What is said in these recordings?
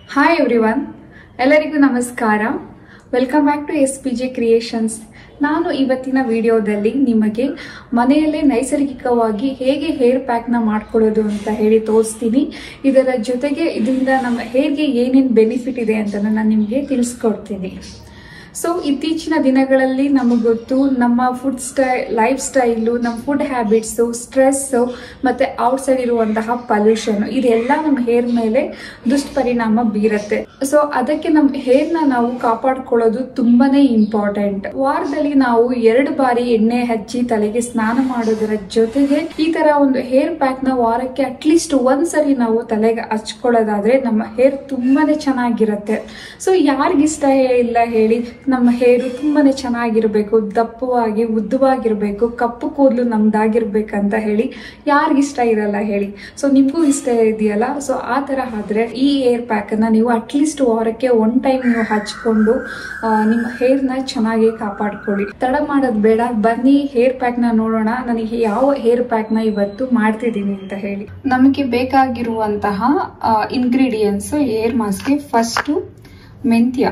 hi everyone ಎಲ್ಲರಿಗೂ ನಮಸ್ಕಾರ welcome back to S P J creations ನಾನು ಇವತ್ತಿನ ವಿಡಿಯೋದಲ್ಲಿ ನಿಮಗೆ ಮನೆಯಲ್ಲೇ ನೈಸರ್ಗಿಕವಾಗಿ ಹೇಗೆ ಹೇರ್ ಪ್ಯಾಕ್ನ ಮಾಡ್ಕೊಳ್ಳೋದು ಅಂತ ಹೇಳಿ ತೋರಿಸ್ತೀನಿ ಇದರ ಜೊತೆಗೆ ಇದರಿಂದ ನಮ್ಮ ಹೇರ್ಗೆ ಏನೇನು ಬೆನಿಫಿಟ್ ಇದೆ ಅಂತ ನಾನು ನಿಮಗೆ ತಿಳಿಸ್ಕೊಡ್ತೀನಿ ಸೊ ಇತ್ತೀಚಿನ ದಿನಗಳಲ್ಲಿ ನಮಗೆ ಗೊತ್ತು ನಮ್ಮ ಫುಡ್ ಸ್ಟೈ ಲೈಫ್ ಸ್ಟೈಲು ನಮ್ಮ ಫುಡ್ ಹ್ಯಾಬಿಟ್ಸು ಸ್ಟ್ರೆಸ್ಸು ಮತ್ತು ಔಟ್ಸೈಡ್ ಇರುವಂತಹ ಪಲ್ಯೂಷನ್ ಇದೆಲ್ಲ ನಮ್ಮ ಹೇರ್ ಮೇಲೆ ದುಷ್ಪರಿಣಾಮ ಬೀರುತ್ತೆ ಸೊ ಅದಕ್ಕೆ ನಮ್ಮ ಹೇರ್ನ ನಾವು ಕಾಪಾಡ್ಕೊಳ್ಳೋದು ತುಂಬಾನೇ ಇಂಪಾರ್ಟೆಂಟ್ ವಾರದಲ್ಲಿ ನಾವು ಎರಡು ಬಾರಿ ಎಣ್ಣೆ ಹಚ್ಚಿ ತಲೆಗೆ ಸ್ನಾನ ಮಾಡೋದರ ಜೊತೆಗೆ ಈ ತರ ಒಂದು ಹೇರ್ ಪ್ಯಾಕ್ ನ ವಾರಕ್ಕೆ ಅಟ್ಲೀಸ್ಟ್ ಒಂದ್ಸರಿ ನಾವು ತಲೆಗೆ ಹಚ್ಕೊಳ್ಳೋದಾದ್ರೆ ನಮ್ಮ ಹೇರ್ ತುಂಬಾನೇ ಚೆನ್ನಾಗಿರುತ್ತೆ ಸೊ ಯಾರಿಗಿಷ್ಟ ಇಲ್ಲ ಹೇಳಿ ನಮ್ಮ ಹೇರು ತುಂಬಾನೇ ಚೆನ್ನಾಗಿರ್ಬೇಕು ದಪ್ಪವಾಗಿ ಉದ್ದವಾಗಿರ್ಬೇಕು ಕಪ್ಪು ಕೂದಲು ನಮ್ದಾಗಿರ್ಬೇಕಂತ ಹೇಳಿ ಯಾರಿಗಿಷ್ಟ ಇರಲ್ಲ ಹೇಳಿ ಸೊ ನಿಮಗೂ ಇಷ್ಟ ಇದೆಯಲ್ಲ ಸೊ ಆ ಥರ ಆದ್ರೆ ಈ ಹೇರ್ ಪ್ಯಾಕನ್ನು ನೀವು ಅಟ್ಲೀಸ್ಟ್ ವಾರಕ್ಕೆ ಒನ್ ಟೈಮ್ ನೀವು ಹಚ್ಕೊಂಡು ಆ, ನಿಮ್ಮ ಹೇರ್ನ ಚೆನ್ನಾಗಿ ಕಾಪಾಡ್ಕೊಳ್ಳಿ ತಡ ಮಾಡೋದು ಬೇಡ ಬನ್ನಿ ಹೇರ್ ಪ್ಯಾಕ್ನ ನೋಡೋಣ ನನಗೆ ಯಾವ ಹೇರ್ ಪ್ಯಾಕ್ನ ಇವತ್ತು ಮಾಡ್ತಿದ್ದೀನಿ ಅಂತ ಹೇಳಿ ನಮಗೆ ಬೇಕಾಗಿರುವಂತಹ ಇಂಗ್ರೀಡಿಯೆಂಟ್ಸ್ ಹೇರ್ ಮಾಸ್ಕ್ಗೆ ಫಸ್ಟು ಮೆಂತ್ಯ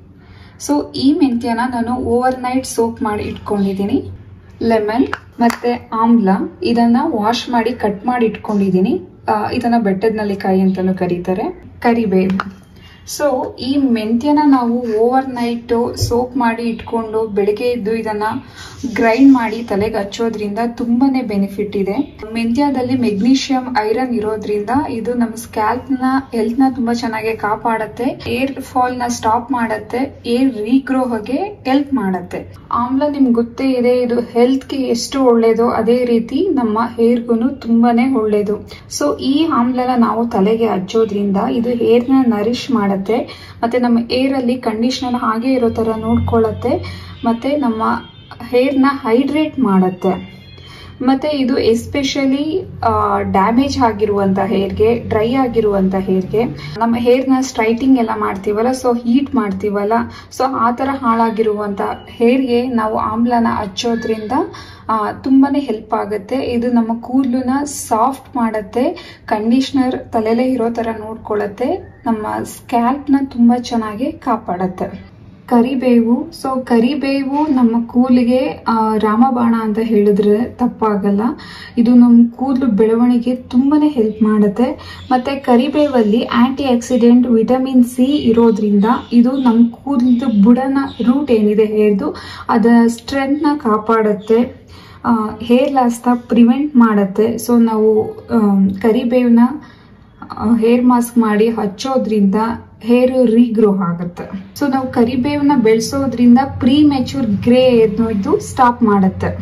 ಸೊ ಈ ಮೆಂತ್ಯನ ನಾನು ಓವರ್ ನೈಟ್ ಸೋಪ್ ಮಾಡಿ ಇಟ್ಕೊಂಡಿದ್ದೀನಿ ಲೆಮನ್ ಮತ್ತೆ ಆಮ್ಲ ಇದನ್ನ ವಾಶ್ ಮಾಡಿ ಕಟ್ ಮಾಡಿ ಇಟ್ಕೊಂಡಿದ್ದೀನಿ ಆ, ಇದನ್ನ ಬೆಟ್ಟದ ನಲ್ಲಿಕಾಯಿ ಅಂತಾನು ಕರೀತಾರೆ ಕರಿಬೇವು ಸೊ ಈ ಮೆಂತ್ಯನ ನಾವು ಓವರ್ ನೈಟ್ ಸೋಪ್ ಮಾಡಿ ಇಟ್ಕೊಂಡು ಬೆಳಗ್ಗೆ ಎದ್ದು ಇದನ್ನ ಗ್ರೈಂಡ್ ಮಾಡಿ ತಲೆಗೆ ಹಚ್ಚೋದ್ರಿಂದ ತುಂಬಾನೇ ಬೆನಿಫಿಟ್ ಇದೆ ಮೆಂತ್ಯದಲ್ಲಿ ಮೆಗ್ನೀಷಿಯಂ ಐರನ್ ಇರೋದ್ರಿಂದ ಇದು ನಮ್ಮ ಸ್ಕ್ಯಾಲ್ಪ್ ನ ಹೆಲ್ತ್ ನ ತುಂಬಾ ಚೆನ್ನಾಗಿ ಕಾಪಾಡುತ್ತೆ ಏರ್ ಫಾಲ್ ನ ಸ್ಟಾಪ್ ಮಾಡುತ್ತೆ ಏರ್ ರೀಗ್ರೋಹಗೆ ಹೆಲ್ಪ್ ಮಾಡುತ್ತೆ ಆಮ್ಲ ನಿಮ್ಗೆ ಗೊತ್ತೇ ಇದೆ ಇದು ಹೆಲ್ತ್ ಗೆ ಎಷ್ಟು ಒಳ್ಳೇದೋ ಅದೇ ರೀತಿ ನಮ್ಮ ಹೇರ್ಗುನು ತುಂಬಾನೇ ಒಳ್ಳೇದು ಸೊ ಈ ಆಮ್ಲನ ನಾವು ತಲೆಗೆ ಹಚ್ಚೋದ್ರಿಂದ ಇದು ಹೇರ್ ನ ನರಿಶ್ ಮಾಡುತ್ತೆ ಮತ್ತೆ ನಮ್ಮ ಏರ್ ಅಲ್ಲಿ ಕಂಡೀಷನರ್ ಹಾಗೆ ಇರೋ ತರ ನೋಡ್ಕೊಳ್ಳುತ್ತೆ ಮತ್ತೆ ನಮ್ಮ ಹೇರ್ ನ ಹೈಡ್ರೇಟ್ ಮಾಡುತ್ತೆ ಮತ್ತೆ ಇದು ಎಸ್ಪೆಷಲಿ ಡ್ಯಾಮೇಜ್ ಆಗಿರುವಂತ ಹೇರ್ಗೆ ಡ್ರೈ ಆಗಿರುವಂತ ಹೇರ್ಗೆ ನಮ್ಮ ಹೇರ್ನ ಸ್ಟ್ರೈಟಿಂಗ್ ಎಲ್ಲ ಮಾಡ್ತೀವಲ್ಲ ಸೊ ಹೀಟ್ ಮಾಡ್ತೀವಲ್ಲ ಸೊ ಆ ಥರ ಹಾಳಾಗಿರುವಂತ ಹೇರ್ಗೆ ನಾವು ಆಮ್ಲನ ಹಚ್ಚೋದ್ರಿಂದ ಆ, ತುಂಬಾನೇ ಹೆಲ್ಪ್ ಆಗುತ್ತೆ ಇದು ನಮ್ಮ ಕೂದಲನ್ನ ಸಾಫ್ಟ್ ಮಾಡುತ್ತೆ ಕಂಡೀಷ್ನರ್ ತಲೆಲೇ ಇರೋ ತರ ನೋಡ್ಕೊಳ್ಳುತ್ತೆ ನಮ್ಮ ಸ್ಕ್ಯಾಲ್ಪ್ನ ತುಂಬಾ ಚೆನ್ನಾಗಿ ಕಾಪಾಡುತ್ತೆ ಕರಿಬೇವು ಸೊ ಕರಿಬೇವು ನಮ್ಮ ಕೂಲಿಗೆ ಆ, ರಾಮಬಾಣ ಅಂತ ಹೇಳಿದ್ರೆ ತಪ್ಪಾಗಲ್ಲ ಇದು ನಮ್ಮ ಕೂದಲು ಬೆಳವಣಿಗೆ ತುಂಬಾನೇ ಹೆಲ್ಪ್ ಮಾಡುತ್ತೆ ಮತ್ತೆ ಕರಿಬೇವಲ್ಲಿ ಆಂಟಿ ಆಕ್ಸಿಡೆಂಟ್ ವಿಟಮಿನ್ ಸಿ ಇರೋದ್ರಿಂದ ಇದು ನಮ್ಮ ಕೂದಲದ ಬುಡನ ರೂಟ್ ಏನಿದೆ ಹೇರ್ದು ಅದರ ಸ್ಟ್ರೆಂತ್ನ ಕಾಪಾಡುತ್ತೆ ಹೇರ್ ಲಾಸ್ನ ಪ್ರಿವೆಂಟ್ ಮಾಡುತ್ತೆ ಸೊ ನಾವು ಆಮ್, ಕರಿಬೇವನ್ನ ಹೇರ್ ಮಾಸ್ಕ್ ಮಾಡಿ ಹಚ್ಚೋದ್ರಿಂದ ಹೇರ್ ರೀಗ್ರೋ ಆಗುತ್ತೆ ಸೊ ನಾವು ಕರಿಬೇವನ್ನ ಬೆಳೆಸೋದ್ರಿಂದ ಪ್ರೀ ಮೆಚೂರ್ ಗ್ರೇ ಇದು ಸ್ಟಾಪ್ ಮಾಡುತ್ತೆ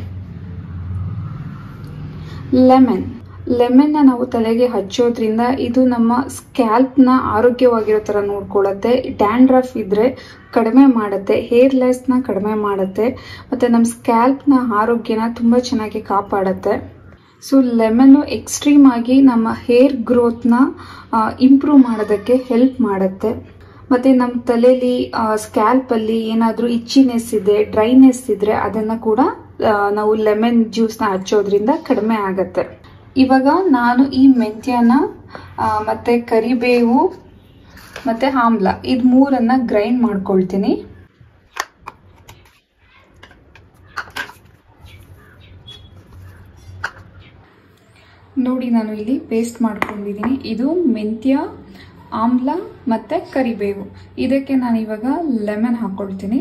ಲೆಮನ್ ಲೆಮನ್ ನಾವು ತಲೆಗೆ ಹಚ್ಚೋದ್ರಿಂದ ಇದು ನಮ್ಮ ಸ್ಕ್ಯಾಲ್ಪ್ ನ ಆರೋಗ್ಯವಾಗಿರೋ ತರ ನೋಡ್ಕೊಳ್ಳುತ್ತೆ ಡ್ಯಾಂಡ್ರಫ್ ಇದ್ರೆ ಕಡಿಮೆ ಮಾಡುತ್ತೆ ಹೇರ್ ಲೆಸ್ ನ ಕಡಿಮೆ ಮಾಡುತ್ತೆ ಮತ್ತೆ ನಮ್ಮ ಸ್ಕ್ಯಾಲ್ಪ್ ನ ಆರೋಗ್ಯನ ತುಂಬಾ ಚೆನ್ನಾಗಿ ಕಾಪಾಡುತ್ತೆ ಸೊ ಲೆಮನ್ ಎಕ್ಸ್ಟ್ರೀಮ್ ಆಗಿ ನಮ್ಮ ಹೇರ್ ಗ್ರೋತ್ನ ಇಂಪ್ರೂವ್ ಮಾಡೋದಕ್ಕೆ ಹೆಲ್ಪ್ ಮಾಡುತ್ತೆ ಮತ್ತೆ ನಮ್ಮ ತಲೆಯಲ್ಲಿ ಸ್ಕ್ಯಾಲ್ಪ್ ಅಲ್ಲಿ ಏನಾದ್ರೂ ಇಚ್ಚಿನೆಸ್ ಇದೆ ಡ್ರೈನೆಸ್ ಇದ್ರೆ ಅದನ್ನ ಕೂಡ ಆ, ನಾವು ಲೆಮನ್ ಜ್ಯೂಸ್ನ ಹಚ್ಚೋದ್ರಿಂದ ಕಡಿಮೆ ಆಗತ್ತೆ ಇವಾಗ ನಾನು ಈ ಮೆಂತ್ಯನ ಆ, ಮತ್ತೆ ಕರಿಬೇವು ಮತ್ತೆ ಆಮ್ಲ ಇದು ಮೂರನ್ನ ಗ್ರೈಂಡ್ ಮಾಡ್ಕೊಳ್ತೀನಿ ನೋಡಿ ನಾನು ಇಲ್ಲಿ ಪೇಸ್ಟ್ ಮಾಡ್ಕೊಂಡಿದ್ದೀನಿ ಇದು ಮೆಂತ್ಯ ಆಮ್ಲ ಮತ್ತೆ ಕರಿಬೇವು ಇದಕ್ಕೆ ನಾನು ಇವಾಗ ಲೆಮನ್ ಹಾಕೊಳ್ತೀನಿ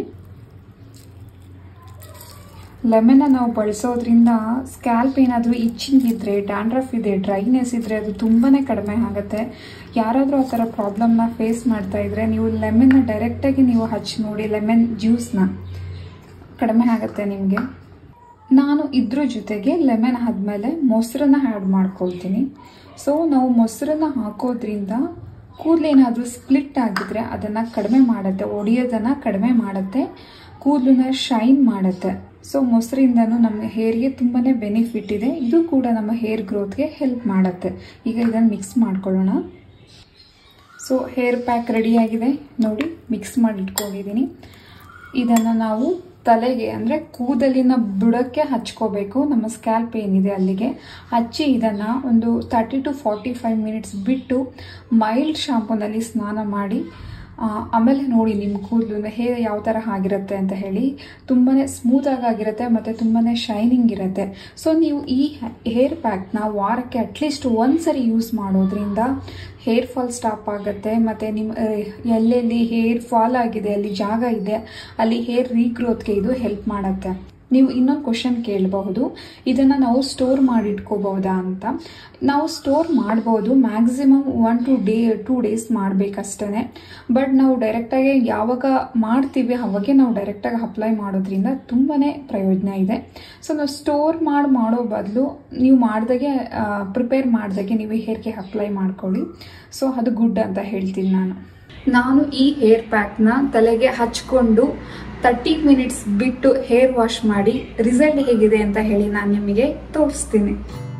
ಲೆಮನ್ನ ನಾವು ಬಳಸೋದ್ರಿಂದ ಸ್ಕ್ಯಾಲ್ಪ್ ಏನಾದರೂ ಇಚ್ಚಿಂಗ್ ಇದ್ರೆ ಡ್ಯಾಂಡ್ರಫ್ ಇದೆ ಡ್ರೈನೆಸ್ ಇದ್ರೆ ಅದು ತುಂಬಾನೇ ಕಡಿಮೆ ಆಗುತ್ತೆ ಯಾರಾದರೂ ಆ ಥರ ಪ್ರಾಬ್ಲಮ್ನ ಫೇಸ್ ಮಾಡ್ತಾ ಇದ್ರೆ ನೀವು ಲೆಮನ್ನ ಡೈರೆಕ್ಟಾಗಿ ನೀವು ಹಚ್ಚಿ ನೋಡಿ ಲೆಮನ್ ಜ್ಯೂಸ್ನ ಕಡಿಮೆ ಆಗುತ್ತೆ ನಿಮಗೆ ನಾನು ಇದ್ರ ಜೊತೆಗೆ ಲೆಮನ್ ಆದಮೇಲೆ ಮೊಸರನ್ನ ಆ್ಯಡ್ ಮಾಡ್ಕೊಳ್ತೀನಿ ಸೊ ನಾವು ಮೊಸರನ್ನ ಹಾಕೋದ್ರಿಂದ ಕೂದಲೇನಾದರೂ ಸ್ಪ್ಲಿಟ್ ಆಗಿದ್ರೆ ಅದನ್ನು ಕಡಿಮೆ ಮಾಡುತ್ತೆ ಒಡೆಯೋದನ್ನು ಕಡಿಮೆ ಮಾಡುತ್ತೆ ಕೂದಲನ್ನ ಶೈನ್ ಮಾಡುತ್ತೆ ಸೊ ಮೊಸರಿಂದನೂ ನಮ್ಮ ಹೇರ್ಗೆ ತುಂಬಾ ಬೆನಿಫಿಟ್ ಇದೆ ಇದು ಕೂಡ ನಮ್ಮ ಹೇರ್ ಗ್ರೋತ್ಗೆ ಹೆಲ್ಪ್ ಮಾಡುತ್ತೆ ಈಗ ಇದನ್ನು ಮಿಕ್ಸ್ ಮಾಡ್ಕೊಳ್ಳೋಣ ಸೊ ಹೇರ್ ಪ್ಯಾಕ್ ರೆಡಿಯಾಗಿದೆ ನೋಡಿ ಮಿಕ್ಸ್ ಮಾಡಿ ಇಟ್ಕೊಂಡಿದ್ದೀನಿ ಇದನ್ನು ನಾವು ತಲೆಗೆ ಅಂದರೆ ಕೂದಲಿನ ಬುಡಕ್ಕೆ ಹಚ್ಕೋಬೇಕು ನಮ್ಮ ಸ್ಕ್ಯಾಲ್ಪ್ ಏನಿದೆ ಅಲ್ಲಿಗೆ ಹಚ್ಚಿ ಇದನ್ನು ಒಂದು thirty to forty five minutes ಬಿಟ್ಟು ಮೈಲ್ಡ್ ಶಾಂಪೂನಲ್ಲಿ ಸ್ನಾನ ಮಾಡಿ ಆ, ಆಮೇಲೆ ನೋಡಿ ನಿಮ್ಮ ಕೂದಲು ಹೇರ್ ಯಾವ ಥರ ಆಗಿರುತ್ತೆ ಅಂತ ಹೇಳಿ ತುಂಬಾ ಸ್ಮೂತಾಗಿ ಆಗಿರುತ್ತೆ ಮತ್ತು ತುಂಬಾ ಶೈನಿಂಗ್ ಇರುತ್ತೆ ಸೊ ನೀವು ಈ ಹೇರ್ ಪ್ಯಾಕ್ನ ವಾರಕ್ಕೆ ಅಟ್ಲೀಸ್ಟ್ ಒಂದು ಸರಿ ಯೂಸ್ ಮಾಡೋದ್ರಿಂದ ಹೇರ್ ಫಾಲ್ ಸ್ಟಾಪ್ ಆಗುತ್ತೆ ಮತ್ತು ನಿಮ್ಮ ಆ, ಎಲ್ಲೆಲ್ಲಿ ಹೇರ್ ಫಾಲ್ ಆಗಿದೆ ಅಲ್ಲಿ ಜಾಗ ಇದೆ ಅಲ್ಲಿ ಹೇರ್ ರೀಗ್ರೋತ್ಗೆ ಇದು ಹೆಲ್ಪ್ ಮಾಡುತ್ತೆ ನೀವು ಇನ್ನೊಂದು ಕ್ವಶನ್ ಕೇಳಬಹುದು ಇದನ್ನು ನಾವು ಸ್ಟೋರ್ ಮಾಡಿ ಇಟ್ಕೋಬಹುದಾ ಅಂತ ನಾವು ಸ್ಟೋರ್ ಮಾಡ್ಬೋದು maximum one to day two days ಮಾಡಬೇಕಷ್ಟೇ ಬಟ್ ನಾವು ಡೈರೆಕ್ಟಾಗಿ ಯಾವಾಗ ಮಾಡ್ತೀವಿ ಅವಾಗೆ ನಾವು ಡೈರೆಕ್ಟಾಗಿ ಅಪ್ಲೈ ಮಾಡೋದ್ರಿಂದ ತುಂಬಾ ಪ್ರಯೋಜನ ಇದೆ ಸೊ ನಾವು ಸ್ಟೋರ್ ಮಾಡಿ ಮಾಡೋ ಬದಲು ನೀವು ಮಾಡ್ದಾಗೆ ಪ್ರಿಪೇರ್ ಮಾಡ್ದಾಗೆ ನೀವು ಹೇರ್ಗೆ ಅಪ್ಲೈ ಮಾಡ್ಕೊಳ್ಳಿ ಸೊ ಅದು ಗುಡ್ ಅಂತ ಹೇಳ್ತೀನಿ ನಾನು ನಾನು ಈ ಹೇರ್ ಪ್ಯಾಕ್ನ ತಲೆಗೆ ಹಚ್ಕೊಂಡು ತರ್ಟಿ ಮಿನಿಟ್ಸ್ ಬಿಟ್ಟು ಹೇರ್ ವಾಶ್ ಮಾಡಿ ರಿಸಲ್ಟ್ ಹೇಗಿದೆ ಅಂತ ಹೇಳಿ ನಾನು ನಿಮಗೆ ತೋರಿಸ್ತೀನಿ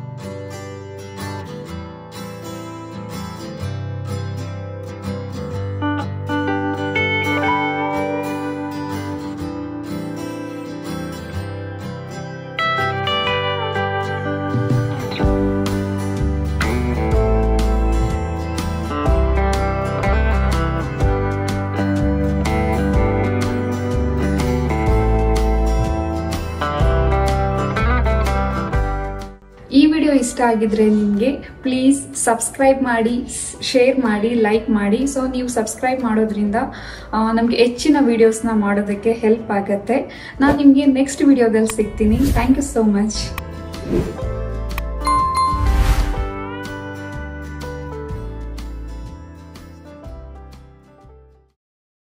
ಈ ವಿಡಿಯೋ ಇಷ್ಟ ಆಗಿದ್ರೆ ನಿಮಗೆ ಪ್ಲೀಸ್ ಸಬ್ಸ್ಕ್ರೈಬ್ ಮಾಡಿ ಶೇರ್ ಮಾಡಿ ಲೈಕ್ ಮಾಡಿ ಸೊ ನೀವು ಸಬ್ಸ್ಕ್ರೈಬ್ ಮಾಡೋದ್ರಿಂದ ನಮಗೆ ಹೆಚ್ಚಿನ ವಿಡಿಯೋಸ್ನ ಮಾಡೋದಕ್ಕೆ ಹೆಲ್ಪ್ ಆಗುತ್ತೆ ನಾನು ನಿಮಗೆ ನೆಕ್ಸ್ಟ್ ವಿಡಿಯೋದಲ್ಲಿ ಸಿಗ್ತೀನಿ ಥ್ಯಾಂಕ್ ಯು ಸೋ ಮಚ್